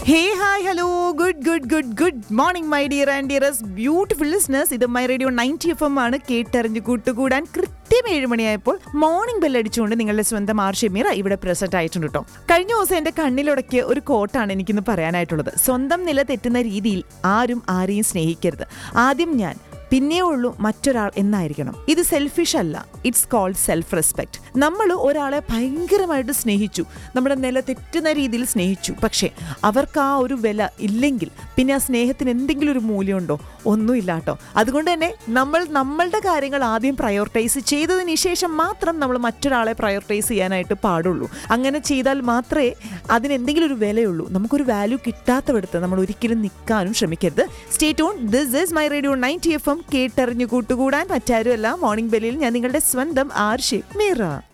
hey hi hello good good good good morning my dear and dearest beautiful listeners ഇത് my radio ninety F M ആണ് കേട്ടറിഞ്ഞ് കൂട്ടുകൂടാൻ കൃത്യം ഏഴ് മണിയായപ്പോൾ മോർണിംഗ് ബെൽ അടിച്ചുകൊണ്ട് നിങ്ങളുടെ സ്വന്തം ആർഷമീറ ഇവിടെ പ്രസന്റ് ആയിട്ടുണ്ട് കേട്ടോ കഴിഞ്ഞ ദിവസം എന്റെ കണ്ണിലുടക്കിയ ഒരു കോട്ടാണ് എനിക്കിന്ന് പറയാനായിട്ടുള്ളത് സ്വന്തം നില തെറ്റുന്ന രീതിയിൽ ആരും ആരെയും സ്നേഹിക്കരുത് ആദ്യം ഞാൻ പിന്നെ ഉള്ളൂ മറ്റൊരാൾ എന്നായിരിക്കണം ഇത് സെൽഫിഷ് അല്ല ഇറ്റ്സ് കോൾഡ് സെൽഫ് റെസ്പെക്ട് നമ്മൾ ഒരാളെ ഭയങ്കരമായിട്ട് സ്നേഹിച്ചു നമ്മുടെ നില തെറ്റുന്ന രീതിയിൽ സ്നേഹിച്ചു പക്ഷേ അവർക്ക് ആ ഒരു വില ഇല്ലെങ്കിൽ പിന്നെ ആ സ്നേഹത്തിന് എന്തെങ്കിലും ഒരു മൂല്യമുണ്ടോ ഒന്നുമില്ല കേട്ടോ അതുകൊണ്ട് തന്നെ നമ്മൾ നമ്മളുടെ കാര്യങ്ങൾ ആദ്യം പ്രയോറിറ്റൈസ് ചെയ്തതിന് ശേഷം മാത്രം നമ്മൾ മറ്റൊരാളെ പ്രയോറിറ്റൈസ് ചെയ്യാനായിട്ട് പാടുള്ളൂ അങ്ങനെ ചെയ്താൽ മാത്രമേ അതിന് എന്തെങ്കിലും ഒരു വിലയുള്ളൂ നമുക്കൊരു വാല്യൂ കിട്ടാത്തവിടത്ത് നമ്മൾ ഒരിക്കലും നിൽക്കാനും ശ്രമിക്കരുത് stay tuned this is my radio ninety F M കേട്ടറിഞ്ഞു കൂട്ടുകൂടാൻ മറ്റാരുമല്ല മോർണിംഗ് ബെല്ലിൽ ഞാൻ നിങ്ങളുടെ സ്വന്തം ആർഷി മീറ